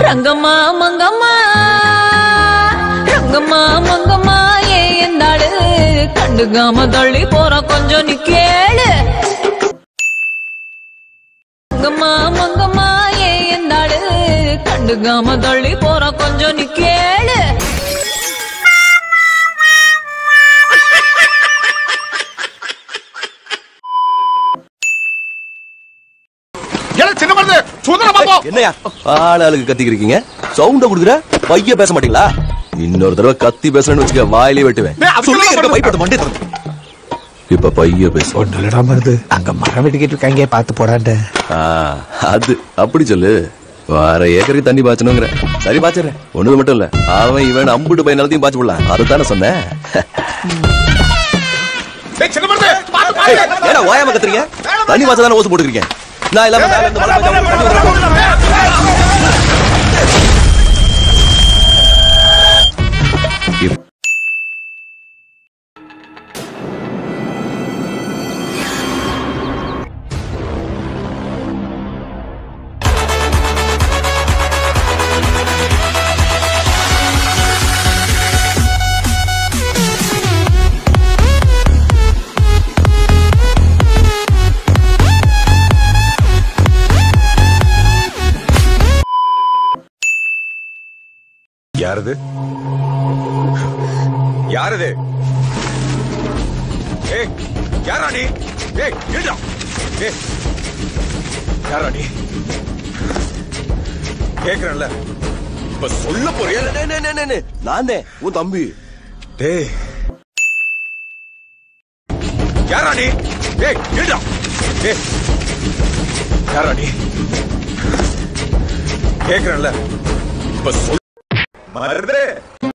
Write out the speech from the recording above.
ரங்கம்மா மங்கம்மா ரங்கம்மா மங்கம்மா ஏ எந்தாளு கண்டுக்காம தள்ளி போற கொஞ்சம் நீ கேளு மங்கம்மா மங்கம்மா ஏ எந்தாளு கண்டுக்காம தள்ளி போற கொஞ்சம் நீ கேளு ஏல சின்ன மருந்து சுதந்திர பாப்போம் என்னையா ஆள் ஆளுக்கு கத்திக்கிறீங்க சவுண்ட குடுக்குற பைய பேச மாட்டீங்களா இன்னொரு தடவை கத்தி பேசணும்னு வச்சுக்க வாயிலே வெட்டுவேன் டேய், அது சொல்லி சொல்ல இருக்க பைப்போட மண்டே திறந்து. இப்ப பைய பேச ஒன்றுலடா மருது அங்க மரம் வெட்டிக்கிட்டு இருக்காங்க பார்த்து போடாண்ட ஆ, அது அப்படி சொல்லு வார ஏக்கருக்கு தண்ணி பாய்ச்சணுங்கிற சரி பாய்ச்சறேன் ஒண்ணுது மட்டும் இல்ல அவன் இவன் அம்புட்டு பையன் நிலத்தையும் பாய்ச்சி விடலாம் அதுதானே சொன்னேன் டேய் சின்ன மருந்து பாத்து ஏய், பாத்து ஏடா ஓயாம கத்துறீங்க தண்ணி பாய்ச்ச தானே ஓசு போட்டுக்கிறீங்க நான் இல்லாம மேல இருந்து மழை பெஞ்சா உங்களுக்கு தண்ணி வந்துரும். இப்- யாரது யாரது ஏய் யாரா நீ ஏய் இருடா ஏய் யாரா நீ கேக்குறேன்ல இப்ப சொல்ல போறியா நே, நே, நே, நே, நே. நான் தான் உன் தம்பி டேய் யாரா நீ ஏய் இருடா ஏய் யாரா நீ கேக்குறேன்ல இப்ப சொல் மருதே